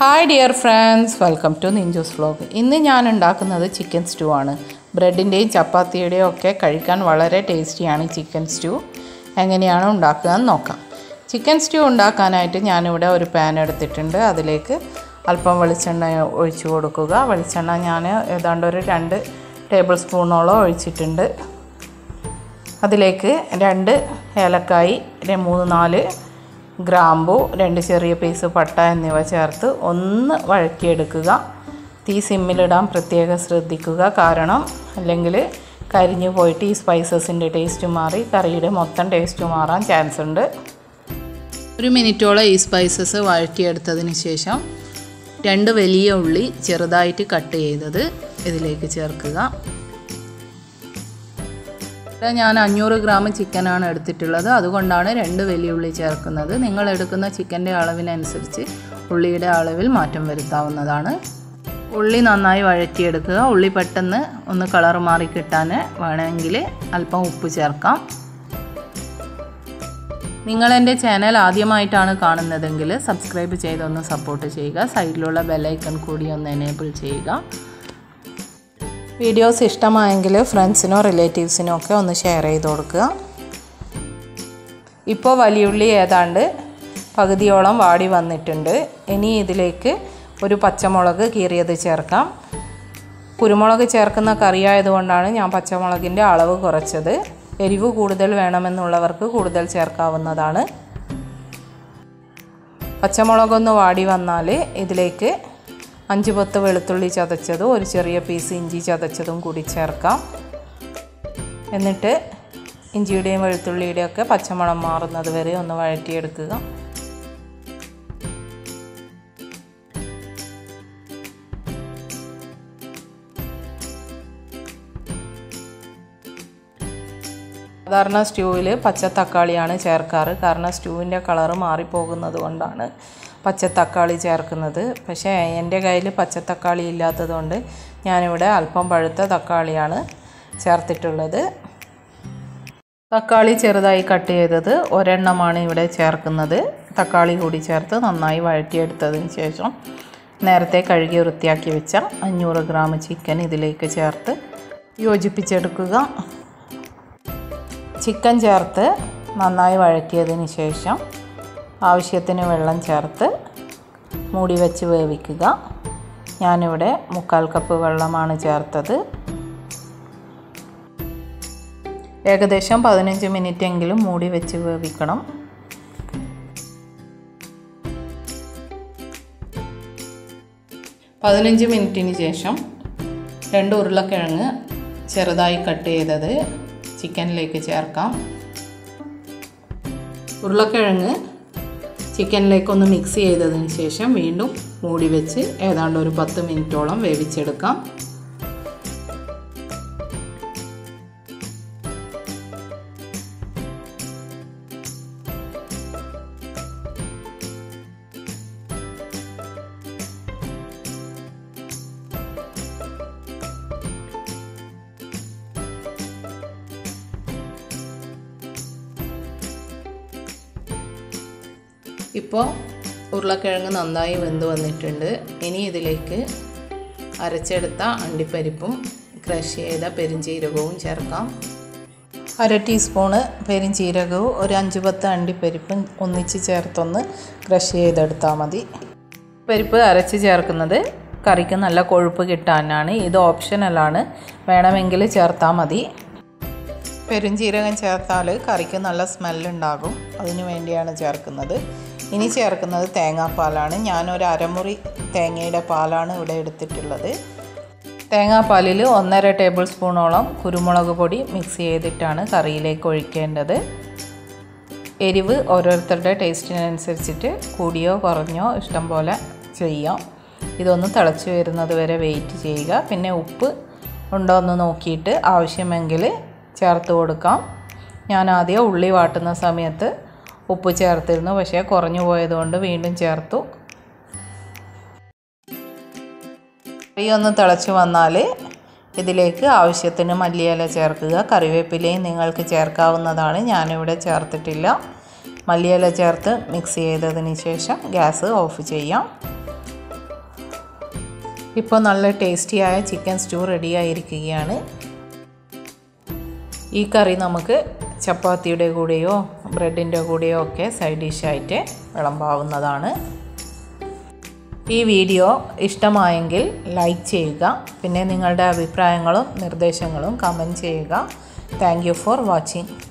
hi dear friends welcome to Ninchu's vlog ഇന്ന് ഞാൻ ഉണ്ടാക്കുന്നത് ചിക്കൻ സ്റ്റൂ ആണ് ബ്രെഡിൻ്റെയും ചപ്പാത്തിയുടെയും ഒക്കെ കഴിക്കാൻ വളരെ ടേസ്റ്റിയാണ് ചിക്കൻ സ്റ്റൂ എങ്ങനെയാണ് ഉണ്ടാക്കുക എന്ന് നോക്കാം ചിക്കൻ സ്റ്റൂ ഉണ്ടാക്കാനായിട്ട് ഞാനിവിടെ ഒരു പാൻ എടുത്തിട്ടുണ്ട് അതിലേക്ക് അല്പം വെളിച്ചെണ്ണ ഒഴിച്ചു കൊടുക്കുക വെളിച്ചെണ്ണ ഞാൻ ഏതാണ്ട് ഒരു രണ്ട് ടേബിൾ സ്പൂണോളം ഒഴിച്ചിട്ടുണ്ട് അതിലേക്ക് രണ്ട് ഏലക്കായി ര- മൂന്ന് നാല് ഗ്രാമ്പു രണ്ട് ചെറിയ പീസ് പട്ട എന്നിവ ചേർത്ത് ഒന്ന് വഴറ്റിയെടുക്കുക തീ സിമ്മിലിടാൻ പ്രത്യേകം ശ്രദ്ധിക്കുക കാരണം അല്ലെങ്കിൽ കരിഞ്ഞു പോയിട്ട് ഈ സ്പൈസസിൻ്റെ ടേസ്റ്റ് മാറി കറിയുടെ മൊത്തം ടേസ്റ്റ് മാറാൻ ചാൻസ് ഉണ്ട് ഒരു മിനിറ്റോളം ഈ സ്പൈസസ് വഴറ്റിയെടുത്തതിന് ശേഷം രണ്ട് വലിയ ഉള്ളി ചെറുതായിട്ട് കട്ട് ചെയ്തത് ഇതിലേക്ക് ചേർക്കുക ഇവിടെ ഞാൻ അഞ്ഞൂറ് ഗ്രാം ചിക്കനാണ് എടുത്തിട്ടുള്ളത് അതുകൊണ്ടാണ് രണ്ട് വലിയ ഉള്ളി ചേർക്കുന്നത് നിങ്ങൾ എടുക്കുന്ന ചിക്കൻ്റെ അളവിനനുസരിച്ച് ഉള്ളിയുടെ അളവിൽ മാറ്റം വരുത്താവുന്നതാണ് ഉള്ളി നന്നായി വഴറ്റിയെടുക്കുക ഉള്ളി പെട്ടെന്ന് ഒന്ന് കളർ മാറി കിട്ടാൻ വേണമെങ്കിൽ അല്പം ഉപ്പ് ചേർക്കാം നിങ്ങൾ എൻ്റെ ചാനൽ ആദ്യമായിട്ടാണ് കാണുന്നതെങ്കിൽ സബ്സ്ക്രൈബ് ചെയ്തൊന്ന് സപ്പോർട്ട് ചെയ്യുക സൈഡിലുള്ള ബെല്ലൈക്കൺ കൂടി ഒന്ന് എനേബിൾ ചെയ്യുക വീഡിയോസ് ഇഷ്ടമായെങ്കിൽ ഫ്രണ്ട്സിനോ റിലേറ്റീവ്സിനോ ഒക്കെ ഒന്ന് ഷെയർ ചെയ്ത് കൊടുക്കുക ഇപ്പോൾ വലിയുള്ളി ഏതാണ്ട് പകുതിയോളം വാടി വന്നിട്ടുണ്ട് ഇനി ഇതിലേക്ക് ഒരു പച്ചമുളക് കീറിയത് ചേർക്കാം കുരുമുളക് ചേർക്കുന്ന കറിയായതുകൊണ്ടാണ് ഞാൻ പച്ചമുളകിൻ്റെ അളവ് കുറച്ചത് എരിവ് കൂടുതൽ വേണമെന്നുള്ളവർക്ക് കൂടുതൽ ചേർക്കാവുന്നതാണ് പച്ചമുളകൊന്ന് വാടി വന്നാൽ ഇതിലേക്ക് അഞ്ച് പത്ത് വെളുത്തുള്ളി ചതച്ചതും ഒരു ചെറിയ പീസ് ഇഞ്ചി ചതച്ചതും കൂടി ചേർക്കാം എന്നിട്ട് ഇഞ്ചിയുടെയും വെളുത്തുള്ളിയുടെയും ഒക്കെ പച്ചമണം മാറുന്നത് വരെ ഒന്ന് വഴറ്റിയെടുക്കുക സാധാരണ സ്റ്റൂവിൽ പച്ച തക്കാളിയാണ് ചേർക്കാറ് കാരണം സ്റ്റൂവിൻ്റെ കളറ് മാറിപ്പോകുന്നത് കൊണ്ടാണ് പച്ച തക്കാളി ചേർക്കുന്നത് പക്ഷേ എൻ്റെ കയ്യിൽ പച്ച തക്കാളി ഇല്ലാത്തതുകൊണ്ട് ഞാനിവിടെ അല്പം പഴുത്ത തക്കാളിയാണ് ചേർത്തിട്ടുള്ളത് തക്കാളി ചെറുതായി കട്ട് ചെയ്തത് ഒരെണ്ണമാണ് ഇവിടെ ചേർക്കുന്നത് തക്കാളി കൂടി ചേർത്ത് നന്നായി വഴറ്റിയെടുത്തതിന് ശേഷം നേരത്തെ കഴുകി വൃത്തിയാക്കി വെച്ച അഞ്ഞൂറ് ഗ്രാം ചിക്കൻ ഇതിലേക്ക് ചേർത്ത് യോജിപ്പിച്ചെടുക്കുക ചിക്കൻ ചേർത്ത് നന്നായി വഴറ്റിയതിന് ശേഷം ആവശ്യത്തിന് വെള്ളം ചേർത്ത് മൂടി വെച്ച് വേവിക്കുക ഞാനിവിടെ മുക്കാൽ കപ്പ് വെള്ളമാണ് ചേർത്തത് ഏകദേശം പതിനഞ്ച് മിനിറ്റ് എങ്കിലും മൂടി വെച്ച് വേവിക്കണം പതിനഞ്ച് മിനിറ്റിന് ശേഷം രണ്ട് ഉരുളക്കിഴങ്ങ് ചെറുതായി കട്ട് ചെയ്തത് ചിക്കനിലേക്ക് ചേർക്കാം ഉരുളക്കിഴങ്ങ് ചിക്കനിലേക്കൊന്ന് മിക്സ് ചെയ്തതിന് ശേഷം വീണ്ടും മൂടി വെച്ച് ഏതാണ്ട് ഒരു പത്ത് മിനിറ്റോളം വേവിച്ചെടുക്കാം ഇപ്പോൾ ഉരുളക്കിഴങ്ങ് നന്നായി വെന്ത് വന്നിട്ടുണ്ട് ഇനി ഇതിലേക്ക് അരച്ചെടുത്ത അണ്ടിപ്പരിപ്പും ക്രഷ് ചെയ്ത പെരിഞ്ചീരകവും ചേർക്കാം അര ടീസ്പൂണ് പെരിഞ്ചീരകവും ഒരു അഞ്ച് പത്ത് അണ്ടിപ്പരിപ്പും ഒന്നിച്ച് ചേർത്തൊന്ന് ക്രഷ് ചെയ്തെടുത്താൽ മതി പരിപ്പ് അരച്ച് ചേർക്കുന്നത് കറിക്ക് നല്ല കൊഴുപ്പ് കിട്ടാനാണ് ഇത് ഓപ്ഷനലാണ് വേണമെങ്കിൽ ചേർത്താൽ മതി പെരുംജീരകം ചേർത്താൽ കറിക്ക് നല്ല സ്മെല്ലുണ്ടാകും അതിന് വേണ്ടിയാണ് ചേർക്കുന്നത് ഇനി ചേർക്കുന്നത് തേങ്ങാപ്പാലാണ് ഞാനൊരു അരമുറി തേങ്ങയുടെ പാലാണ് ഇവിടെ എടുത്തിട്ടുള്ളത് തേങ്ങാപ്പാലിൽ ഒന്നര ടേബിൾ സ്പൂണോളം കുരുമുളക് പൊടി മിക്സ് ചെയ്തിട്ടാണ് കറിയിലേക്ക് ഒഴിക്കേണ്ടത് എരിവ് ഓരോരുത്തരുടെ ടേസ്റ്റിനനുസരിച്ചിട്ട് കൂടിയോ കുറഞ്ഞോ ഇഷ്ടം പോലെ ചെയ്യാം ഇതൊന്ന് തിളച്ച് വരുന്നത് വരെ വെയിറ്റ് ചെയ്യുക പിന്നെ ഉപ്പ് ഉണ്ടോ എന്ന് നോക്കിയിട്ട് ആവശ്യമെങ്കിൽ ചേർത്ത് കൊടുക്കാം ഞാൻ ആദ്യം ഉള്ളി വാട്ടുന്ന സമയത്ത് ഉപ്പ് ചേർത്തിരുന്നു പക്ഷേ കുറഞ്ഞു പോയതുകൊണ്ട് വീണ്ടും ചേർത്തു കറി ഒന്ന് തിളച്ച് വന്നാൽ ഇതിലേക്ക് ആവശ്യത്തിന് മല്ലിയില ചേർക്കുക കറിവേപ്പിലയും നിങ്ങൾക്ക് ചേർക്കാവുന്നതാണ് ഞാനിവിടെ ചേർത്തിട്ടില്ല മല്ലിയില ചേർത്ത് മിക്സ് ചെയ്തതിന് ശേഷം ഗ്യാസ് ഓഫ് ചെയ്യാം ഇപ്പോൾ നല്ല ടേസ്റ്റിയായ ചിക്കൻ സ്റ്റൂ റെഡിയായിരിക്കുകയാണ് ഈ കറി നമുക്ക് ചപ്പാത്തിയുടെ കൂടെയോ ബ്രെഡിൻ്റെ കൂടെയോ ഒക്കെ സൈഡ് ഡിഷായിട്ട് വിളമ്പാവുന്നതാണ് ഈ വീഡിയോ ഇഷ്ടമായെങ്കിൽ ലൈക്ക് ചെയ്യുക പിന്നെ നിങ്ങളുടെ അഭിപ്രായങ്ങളും നിർദ്ദേശങ്ങളും കമൻറ്റ് ചെയ്യുക താങ്ക് യു ഫോർ വാച്ചിങ്